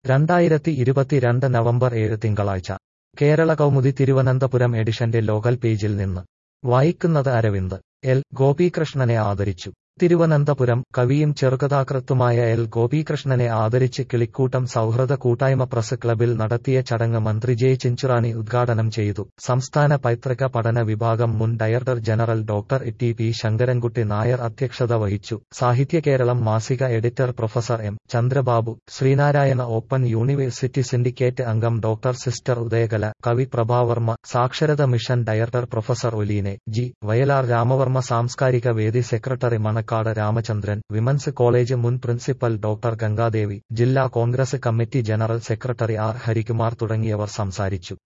രണ്ടായിരത്തി ഇരുപത്തിരണ്ട് നവംബർ ഏഴ് തിങ്കളാഴ്ച കേരള കൗമുദി തിരുവനന്തപുരം എഡിഷന്റെ ലോകൽ പേജിൽ നിന്ന് വായിക്കുന്നത് അരവിന്ദ് എൽ ഗോപീകൃഷ്ണനെ ആദരിച്ചു തിരുവനന്തപുരം കവിയും ചെറുകഥാകൃത്തുമായ എൽ ഗോപീകൃഷ്ണനെ ആദരിച്ച് കിളിക്കൂട്ടം സൗഹൃദ കൂട്ടായ്മ പ്രസ് ക്ലബിൽ നടത്തിയ ചടങ്ങ് മന്ത്രി ജെ ചിഞ്ചുറാണി ഉദ്ഘാടനം ചെയ്തു സംസ്ഥാന പൈതൃക പഠന വിഭാഗം മുൻ director general doctor T P Sankarankutty Nair അധ്യക്ഷത വഹിച്ചു സാഹിത്യ കേരളം മാസിക editor professor M Chandrababu Sreenarayana open university syndicate അംഗം ഡോക്ടർ സിസ്റ്റർ ഉദയകല കവി പ്രഭാവർമ്മ സാക്ഷരത മിഷൻ ഡയറക്ടർ പ്രൊഫസർ ഒലീനെ ജി വയലാർ രാമവർമ്മ സാംസ്കാരിക വേദി secretary Manacaud Ramachandran women's college മുൻ പ്രിൻസിപ്പൽ ഡോക്ടർ ഗംഗാദേവി ജില്ലാ Congress committee general secretary R Harikumar തുടങ്ങിയവർ സംസാരിച്ചു